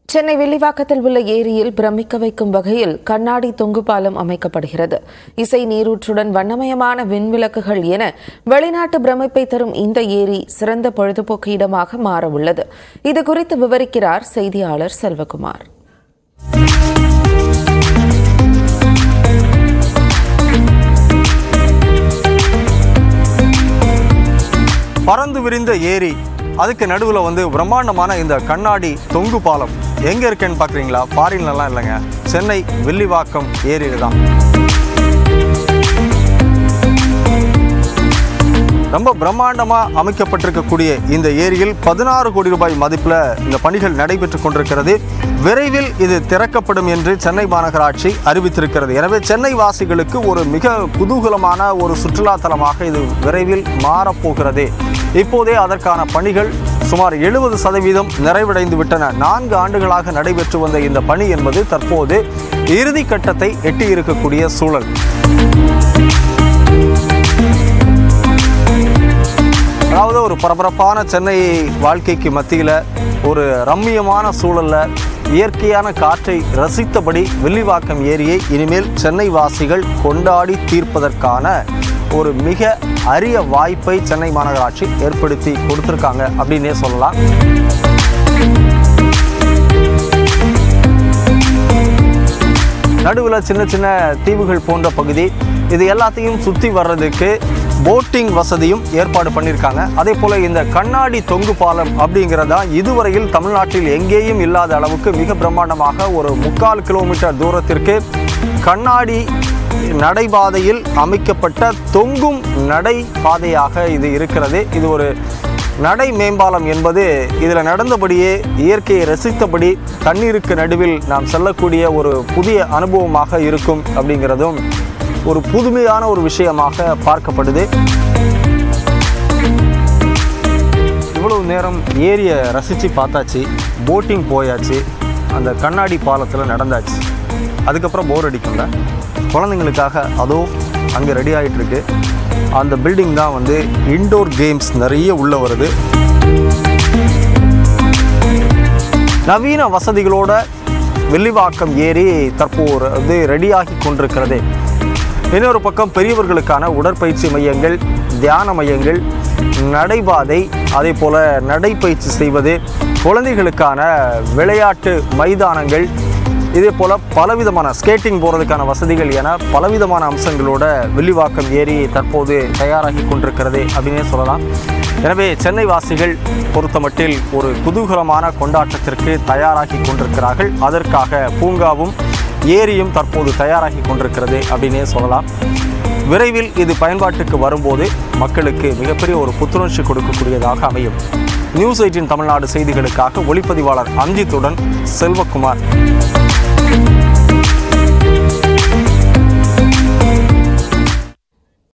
சென்னை வில்லிவாக்கத்தில் உள்ள ஏரியில் பிரமிக்க வைக்கும் வகையில் கண்ணாடி தொங்கு பாலம் அமைக்கப்படுகிறது இசை நீரூற்றுடன் வண்ணமயமான விண்விளக்குகள் என வெளிநாட்டு பிரமிப்பை தரும் இந்த ஏரி சிறந்த பொழுதுபோக்கு இடமாக மாற உள்ளது இது குறித்து விவரிக்கிறார் செய்தியாளர் செல்வகுமார் பறந்து விரிந்த ஏரி அதுக்கு நடுவில் வந்து பிரம்மாண்டமான இந்த கண்ணாடி தொங்கு பாலம் எங்கே இருக்குன்னு பார்க்குறீங்களா ஃபாரின்லலாம் இல்லைங்க சென்னை வில்லிவாக்கம் ஏரியில் தான் ரொம்ப பிரம்மாண்டமாக அமைக்கப்பட்டிருக்கக்கூடிய இந்த ஏரியில் பதினாறு கோடி ரூபாய் மதிப்பில் இந்த பணிகள் நடைபெற்று கொண்டிருக்கிறது விரைவில் இது திறக்கப்படும் என்று சென்னை மாநகராட்சி அறிவித்திருக்கிறது எனவே சென்னை வாசிகளுக்கு ஒரு மிக குதூகலமான ஒரு சுற்றுலா தலமாக இது விரைவில் மாறப்போகிறது இப்போதே அதற்கான பணிகள் சுமார் எழுபது சதவீதம் நிறைவடைந்து விட்டன நான்கு ஆண்டுகளாக நடைபெற்று வந்த இந்த பணி என்பது தற்போது இறுதி கட்டத்தை எட்டியிருக்கக்கூடிய சூழல் அதாவது ஒரு பரபரப்பான சென்னை வாழ்க்கைக்கு மத்தியில் ஒரு ரம்மியமான சூழலில் இயற்கையான காற்றை ரசித்தபடி வில்லிவாக்கம் ஏரியை இனிமேல் சென்னை வாசிகள் கொண்டாடி தீர்ப்பதற்கான ஒரு மிக அரிய வாய்ப்பை சென்னை மாநகராட்சி ஏற்படுத்தி கொடுத்துருக்காங்க அப்படின்னே சொல்லலாம் நடுவில் சின்ன சின்ன தீவுகள் போன்ற பகுதி இது எல்லாத்தையும் சுற்றி வர்றதுக்கு போட்டிங் வசதியும் ஏற்பாடு பண்ணியிருக்காங்க அதே போல் இந்த கண்ணாடி தொங்கு பாலம் அப்படிங்கிறதா இதுவரையில் தமிழ்நாட்டில் எங்கேயும் இல்லாத அளவுக்கு மிக பிரம்மாண்டமாக ஒரு முக்கால் கிலோமீட்டர் தூரத்திற்கு கண்ணாடி நடைபாதையில் அமைக்கப்பட்ட தொங்கும் நடைபாதையாக இது இருக்கிறது இது ஒரு நடை மேம்பாலம் என்பது இதில் நடந்தபடியே இயற்கையை ரசித்தபடி தண்ணீருக்கு நடுவில் நாம் செல்லக்கூடிய ஒரு புதிய அனுபவமாக இருக்கும் அப்படிங்கிறதும் ஒரு புதுமையான ஒரு விஷயமாக பார்க்கப்படுது இவ்வளவு நேரம் ஏரியை ரசித்து பார்த்தாச்சு போட்டிங் போயாச்சு அந்த கண்ணாடி பாலத்தில் நடந்தாச்சு அதுக்கப்புறம் போர் அடிக்கும்ல குழந்தைங்களுக்காக அதோ அங்கே ரெடி ஆகிட்டு இருக்கு அந்த பில்டிங் தான் வந்து இன்டோர் கேம்ஸ் நிறைய உள்ள வருது நவீன வசதிகளோட வெள்ளிவாக்கம் ஏரி தற்போது வந்து ரெடியாகி கொண்டிருக்கிறது இன்னொரு பக்கம் பெரியவர்களுக்கான உடற்பயிற்சி மையங்கள் தியான மையங்கள் நடைபாதை அதே போல் நடைப்பயிற்சி செய்வது குழந்தைகளுக்கான விளையாட்டு மைதானங்கள் இதே போல் பலவிதமான ஸ்கேட்டிங் போகிறதுக்கான வசதிகள் என பலவிதமான அம்சங்களோட வில்லிவாக்கம் ஏரி தற்போது தயாராகி கொண்டிருக்கிறது அப்படின்னே சொல்லலாம் எனவே சென்னை வாசிகள் பொறுத்தமட்டில் ஒரு குதூகலமான கொண்டாட்டத்திற்கு தயாராகி கொண்டிருக்கிறார்கள் அதற்காக பூங்காவும் ஏரியும் தற்போது தயாராகி கொண்டிருக்கிறது அப்படின்னே சொல்லலாம் விரைவில் இது பயன்பாட்டுக்கு வரும்போது மக்களுக்கு மிகப்பெரிய ஒரு புத்துணர்ச்சி கொடுக்கக்கூடியதாக அமையும் நியூஸ் எயிட்டின் தமிழ்நாடு செய்திகளுக்காக ஒளிப்பதிவாளர் அஞ்சித்துடன் செல்வகுமார்